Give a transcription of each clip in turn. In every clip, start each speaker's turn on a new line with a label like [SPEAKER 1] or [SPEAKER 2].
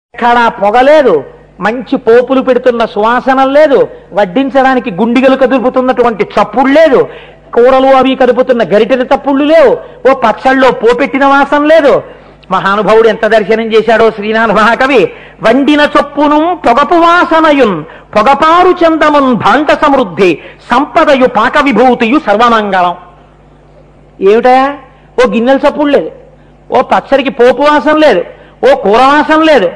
[SPEAKER 1] ఎక్కడా పొగలేదు మంచి పోపులు పెడుతున్న సువాసనం లేదు వడ్డించడానికి గుండిగలు కదుపుతున్నటువంటి చప్పుడు లేదు కూరలు అవి కదుపుతున్న గరిటెల తప్పుళ్ళు లేవు ఓ పచ్చళ్ళలో పోపెట్టిన వాసన లేదు మహానుభావుడు ఎంత దర్శనం చేశాడో శ్రీనాథ మహాకవి వండిన చొప్పును పొగపు వాసనయున్ పొగపారు చందమున్ భాండ సమృద్ధి సంపదయు పాక విభూతియు సర్వమంగళం ఏమిటా ఓ గిన్నెల చప్పుడు లేదు ఓ పచ్చడికి పోపు వాసన లేదు ఓ కూర వాసన లేదు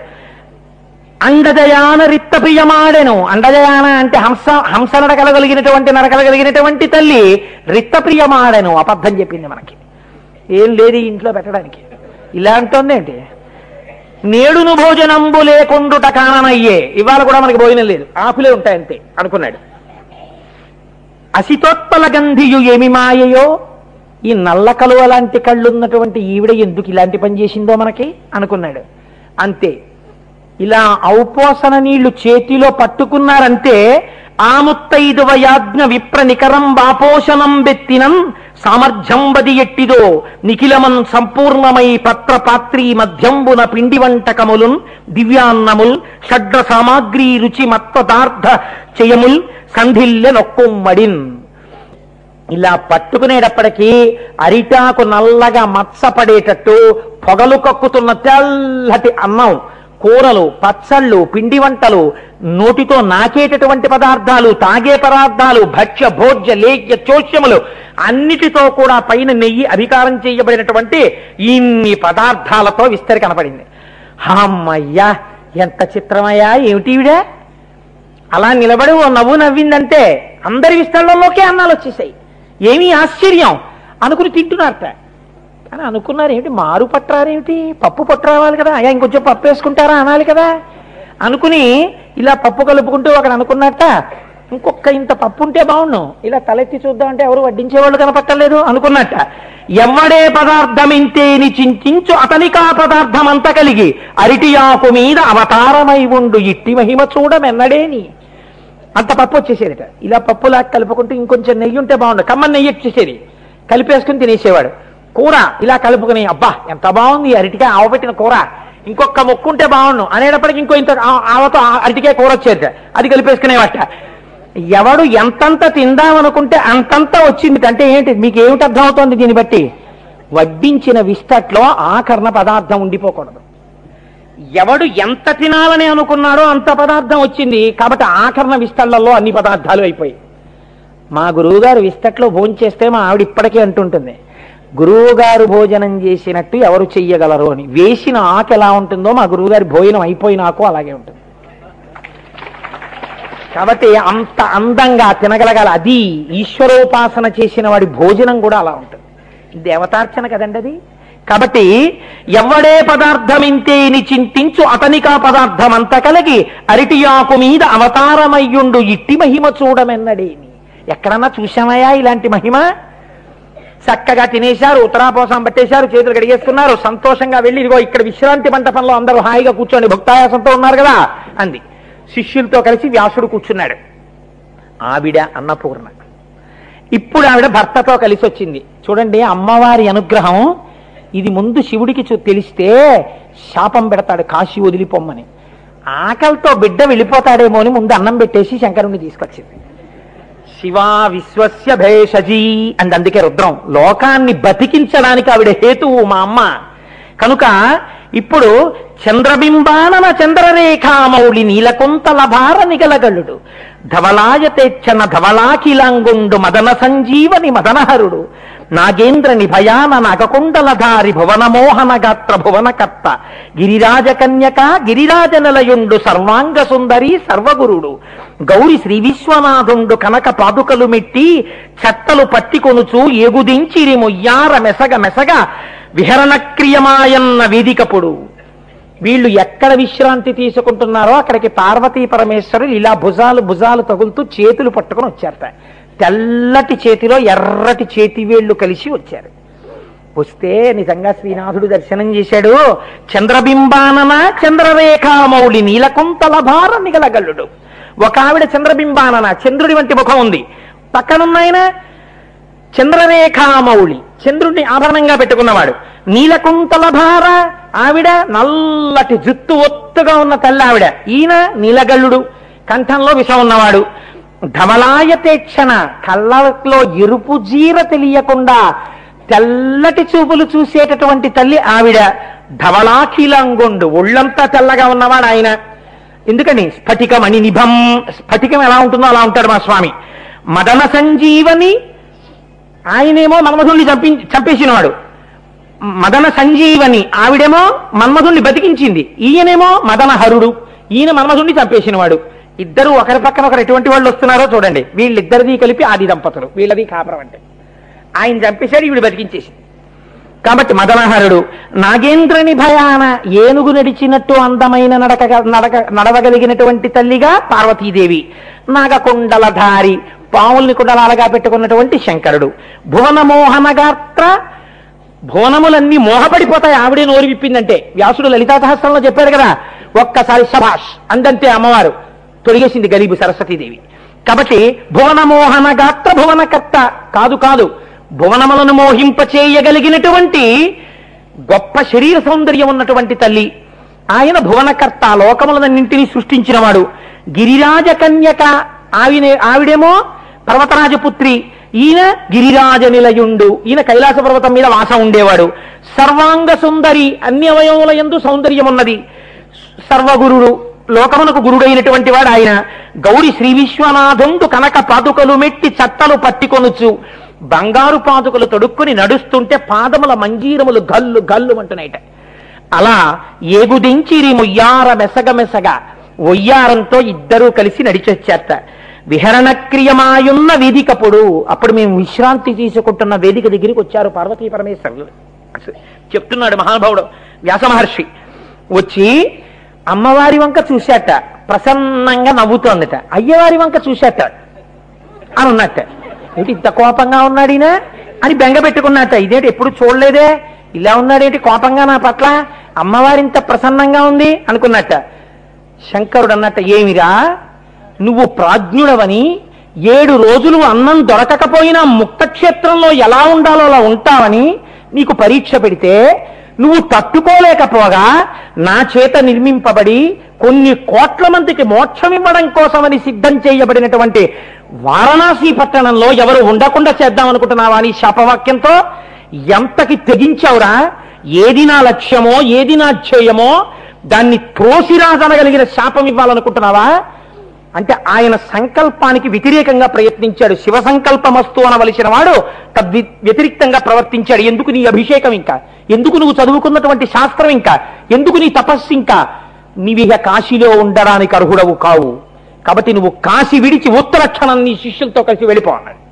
[SPEAKER 1] అండజయాన రిత్త ప్రియమాడెను అండజయాన అంటే హంస హంస నడకలగలిగినటువంటి నరకలగలిగినటువంటి తల్లి రిత్త ప్రియమాడెను అబద్ధం చెప్పింది మనకి ఏం లేదు ఈ ఇంట్లో పెట్టడానికి ఇలా అంటోందేంటి నేడును భోజనంబు లేకుండుట కాననయ్యే ఇవాళ కూడా మనకి భోజనం లేదు ఆకులే ఉంటాయంతే అనుకున్నాడు అసితోత్పల గంధియు ఏమి మాయయో ఈ నల్ల కలువ లాంటి కళ్ళున్నటువంటి ఈవిడ ఎందుకు ఇలాంటి పని చేసిందో మనకి అనుకున్నాడు అంతే ఇలా ఔపోసన నీళ్లు చేతిలో పట్టుకున్నారంటే ఆముత్తైదువ యాజ్ఞ విప్ర నికరం వాపోషణం బెత్తినం సామర్థ్యం బది ఎట్టిదో నిఖిలమన్ సంపూర్ణమై పత్ర పాత్రీ మధ్యంబున పిండి వంటకములున్ దివ్యాన్నముల్ షడ్ర సామాగ్రి రుచి మత్పదార్థ చేయముల్ సంధిల్లె నొక్కుమ్మడిన్ ఇలా పట్టుకునేటప్పటికీ అరిటాకు నల్లగా మచ్చపడేటట్టు పొగలు కక్కుతున్న తెల్లటి అన్నం కూరలు పచ్చళ్ళు పిండి వంటలు నోటితో నాకేటటువంటి పదార్థాలు తాగే పదార్థాలు భక్ష్య భోజ్య లేఖ్య చోష్యములు అన్నిటితో కూడా పైన నెయ్యి అధికారం చేయబడినటువంటి ఇన్ని పదార్థాలతో విస్తరి కనపడింది అమ్మయ్యా ఎంత చిత్రమయ్యా ఏమిటివిడా అలా నిలబడి ఓ నవ్వు నవ్విందంటే అందరి విస్తరణలోకే అన్నాలు వచ్చేసాయి ఏమీ ఆశ్చర్యం అనుకుని తింటున్నారట కానీ అనుకున్నారు ఏమిటి మారు పట్టరారేమిటి పప్పు పట్టరావాలి కదా అయ్యా ఇంకొంచెం పప్పు వేసుకుంటారా అనాలి కదా అనుకుని ఇలా పప్పు కలుపుకుంటూ అక్కడ అనుకున్నట్ట ఇంకొక ఇంత పప్పు ఉంటే బాగుండు ఇలా తలెత్తి చూద్దామంటే ఎవరు వడ్డించేవాళ్ళు కనపట్టలేదు అనుకున్నట్ట ఎవ్వడే పదార్థమింతేని చింతించు అతనికా పదార్థం అంత కలిగి అరిటి ఆకు మీద అవతారమై ఉండు ఇట్టి మహిమ చూడమెన్నడేని అంత పప్పు వచ్చేసేదిట ఇలా పప్పులా కలుపుకుంటూ ఇంకొంచెం నెయ్యి ఉంటే బాగుండు కమ్మని నెయ్యి వచ్చేసేది కలిపేసుకుని తినేసేవాడు కూర ఇలా కలుపుకుని అబ్బా ఎంత బాగుంది ఈ అరటికాయ ఆవపెట్టిన కూర ఇంకొక మొక్కు ఉంటే బాగుండు అనేటప్పటికి ఇంకో ఇంత ఆ- ఆవతో ఆ అరటికాయ కూర వచ్చేది అది కలిపేసుకునేవట ఎవడు ఎంతంత తిందామనుకుంటే అంతంత వచ్చింది అంటే ఏంటి మీకు ఏమిటి అర్థమవుతోంది దీన్ని బట్టి వడ్డించిన విస్తట్లో ఆకరణ పదార్థం ఉండిపోకూడదు ఎవడు ఎంత తినాలని అనుకున్నాడో అంత పదార్థం వచ్చింది కాబట్టి ఆకరణ విస్తళ్లలో అన్ని పదార్థాలు అయిపోయి మా గురువుగారు విస్తట్లో భోంచేస్తే మా ఆవిడ ఇప్పటికీ అంటుంటుంది గురువుగారు భోజనం చేసినట్టు ఎవరు చెయ్యగలరు అని వేసిన ఆకు ఎలా ఉంటుందో మా గురువుగారి భోజనం అయిపోయినాకు అలాగే ఉంటుంది కాబట్టి అంత అందంగా తినగలగాలి అది ఈశ్వరోపాసన చేసిన వాడి భోజనం కూడా అలా ఉంటుంది దేవతార్చన కదండి అది కాబట్టి ఎవడే పదార్థమింతేని చింతించు అతనికా పదార్థం అంత కలిగి అరిటియాకు మీద అవతారమయ్యుండు ఇట్టి మహిమ చూడమెన్నడేని ఎక్కడన్నా చూశామయ్యా ఇలాంటి మహిమ చక్కగా తినేశారు ఉత్తరాపోసం పట్టేశారు చేతులు కడిగేసుకున్నారు సంతోషంగా వెళ్ళి ఇదిగో ఇక్కడ విశ్రాంతి మంటపంలో అందరూ హాయిగా కూర్చోండి భక్తాయాసంతో ఉన్నారు కదా అంది శిష్యులతో కలిసి వ్యాసుడు కూర్చున్నాడు ఆవిడ అన్నపూర్ణ ఇప్పుడు ఆవిడ భర్తతో కలిసి వచ్చింది చూడండి అమ్మవారి అనుగ్రహం ఇది ముందు శివుడికి చూ- తెలిస్తే శాపం పెడతాడు కాశీ వదిలిపోమ్మని ఆకలితో బిడ్డ వెళ్ళిపోతాడేమో అని ముందు అన్నం పెట్టేసి శంకరుణ్ణి తీసుకొచ్చింది శివా విశ్వస్య భేషజీ అండ్ అందుకే రుద్రం లోకాన్ని బతికించడానికి ఆవిడ హేతువు మా అమ్మ కనుక ఇప్పుడు చంద్రబింబానన చంద్రరేఖామౌళి నీలకుంతల భార నిగలగలుడు ధవలాయతేచ్చన ధవలాకిలాంగుండు మదన సంజీవని మదనహరుడు నాగేంద్ర నిభయాన నగకుండలధారి భువనమోహన గాత్ర భువనకర్త గిరిరాజ కన్యక గిరిరాజ నిలయుండు సర్వాంగ సుందరి సర్వగురుడు గౌరి శ్రీ విశ్వనాథుండు కనక పాదుకలు మెట్టి చట్టలు పట్టికొనుచు ఏగుదించిరి మొయ్యార మెసగ మెసగ విహరణ క్రియమాయన్న వేదికపుడు వీళ్ళు ఎక్కడ విశ్రాంతి తీసుకుంటున్నారో అక్కడికి పార్వతీ పరమేశ్వరులు ఇలా భుజాలు భుజాలు తగులుతూ చేతులు పట్టుకొని వచ్చారట తెల్లటి చేతిలో ఎర్రటి చేతి వేళ్ళు కలిసి వచ్చారు వస్తే నిజంగా శ్రీనాథుడు దర్శనం చేశాడు చంద్రబింబానన చంద్రరేఖామౌళి నీలకుంతల భార నిగలగల్లుడు ఒక ఆవిడ చంద్రబింబానన చంద్రుడి వంటి ముఖం ఉంది పక్కనున్నాయన చంద్రరేఖామౌళి చంద్రుడిని ఆభరణంగా పెట్టుకున్నవాడు నీలకుంతల భార ఆవిడ నల్లటి జుత్తు ఒత్తుగా ఉన్న తల్లి ఆవిడ ఈయన నీలగల్లుడు కంఠంలో విషం ఉన్నవాడు ధమలాయతేక్షణ కళ్ళలో ఎరుపు జీర తెలియకుండా తెల్లటి చూపులు చూసేటటువంటి తల్లి ఆవిడ ధవళాఖిలంగుండు ఒళ్ళంతా తెల్లగా ఉన్నవాడు ఆయన ఎందుకని స్ఫటికమణి నిభం స్ఫటికం ఎలా ఉంటుందో అలా ఉంటాడు మా స్వామి మదన సంజీవని ఆయనేమో మన్మధుణ్ణి చంపి చంపేసినవాడు మదన సంజీవని ఆవిడేమో మన్మధుణ్ణి బతికించింది ఈయనేమో మదన హరుడు ఈయన మన్మధుణ్ణి చంపేసినవాడు ఇద్దరు ఒకరి పక్కన ఒకరు ఎటువంటి వాళ్ళు వస్తున్నారో చూడండి వీళ్ళిద్దరిది కలిపి ఆది దంపతులు వీళ్ళది కాపురం అంటే ఆయన చంపేశాడు ఈవిడ బతికించేసింది కాబట్టి మదనహరుడు నాగేంద్రని భయాన ఏనుగు నడిచినట్టు అందమైన నడక నడక నడవగలిగినటువంటి తల్లిగా పార్వతీదేవి నాగకుండలధారి పావుల్ని కుండలాలుగా పెట్టుకున్నటువంటి శంకరుడు భువనమోహన గాత్ర భువనములన్నీ మోహపడిపోతాయి ఆవిడే నోరు విప్పిందంటే వ్యాసుడు లలితా సహస్రంలో చెప్పాడు కదా ఒక్కసారి శభాష్ అందంతే అమ్మవారు తొడిగేసింది గరీబు సరస్వతీదేవి కాబట్టి భువనమోహన గాత్ర భువనకర్త కాదు కాదు భువనములను మోహింపచేయగలిగినటువంటి గొప్ప శరీర సౌందర్యం ఉన్నటువంటి తల్లి ఆయన భువనకర్త లోకములన్నింటినీ సృష్టించినవాడు గిరిరాజ కన్యక ఆవినే ఆవిడేమో పర్వతరాజపుత్రి ఈయన గిరిరాజ నిలయుండు ఈయన కైలాస పర్వతం మీద వాసం ఉండేవాడు సర్వాంగ సుందరి అన్ని అవయవముల ఎందు సౌందర్యం ఉన్నది సర్వగురుడు లోకమునకు గురుడైనటువంటి వాడు ఆయన గౌరి శ్రీ విశ్వనాథుండు కనక పాదుకలు మెట్టి చట్టలు పట్టికొనుచు బంగారు పాదుకలు తొడుక్కుని నడుస్తుంటే పాదముల మంజీరములు గల్లు గల్లు అంటున్నాయిట అలా ఏగుదించిరి ముయ్యార మెసగ మెసగ ఒయ్యారంతో ఇద్దరూ కలిసి నడిచొచ్చారట విహరణ క్రియమాయున్న వేదికప్పుడు అప్పుడు మేము విశ్రాంతి తీసుకుంటున్న వేదిక దగ్గరికి వచ్చారు పార్వతీ పరమేశ్వరులు చెప్తున్నాడు మహానుభావుడు వ్యాస మహర్షి వచ్చి అమ్మవారి వంక చూశాట ప్రసన్నంగా నవ్వుతోందట అయ్యవారి వంక చూశాట అని ఉన్నట్ట ఏంటి ఇంత కోపంగా ఉన్నాడు ఈయన అని బెంగ పెట్టుకున్నట్ట ఇదేంటి ఎప్పుడు చూడలేదే ఇలా ఉన్నాడేంటి కోపంగా నా పట్ల అమ్మవారి ఇంత ప్రసన్నంగా ఉంది అనుకున్నట్ట శంకరుడు అన్నట్ట ఏమిరా నువ్వు ప్రాజ్ఞుడవని ఏడు రోజులు అన్నం దొరకకపోయినా ముక్తక్షేత్రంలో ఎలా ఉండాలో అలా ఉంటావని నీకు పరీక్ష పెడితే నువ్వు తట్టుకోలేకపోగా నా చేత నిర్మింపబడి కొన్ని కోట్ల మందికి మోక్షం ఇవ్వడం కోసమని సిద్ధం చేయబడినటువంటి వారణాసి పట్టణంలో ఎవరు ఉండకుండా చేద్దాం అనుకుంటున్నావా అని శాపవాక్యంతో ఎంతకి తెగించావురా ఏది నా లక్ష్యమో ఏది నా ధ్యేయమో దాన్ని త్రోసిరాజనగలిగిన శాపం ఇవ్వాలనుకుంటున్నావా అంటే ఆయన సంకల్పానికి వ్యతిరేకంగా ప్రయత్నించాడు శివ సంకల్పమస్తు అనవలసిన వాడు తద్వి వ్యతిరిక్తంగా ప్రవర్తించాడు ఎందుకు నీ అభిషేకం ఇంకా ఎందుకు నువ్వు చదువుకున్నటువంటి శాస్త్రం ఇంకా ఎందుకు నీ తపస్సు ఇంకా నీవిహ కాశీలో ఉండడానికి అర్హుడవు కావు కాబట్టి నువ్వు కాశీ విడిచి ఉత్తరక్షణం నీ శిష్యులతో కలిసి వెళ్ళిపో అన్నాడు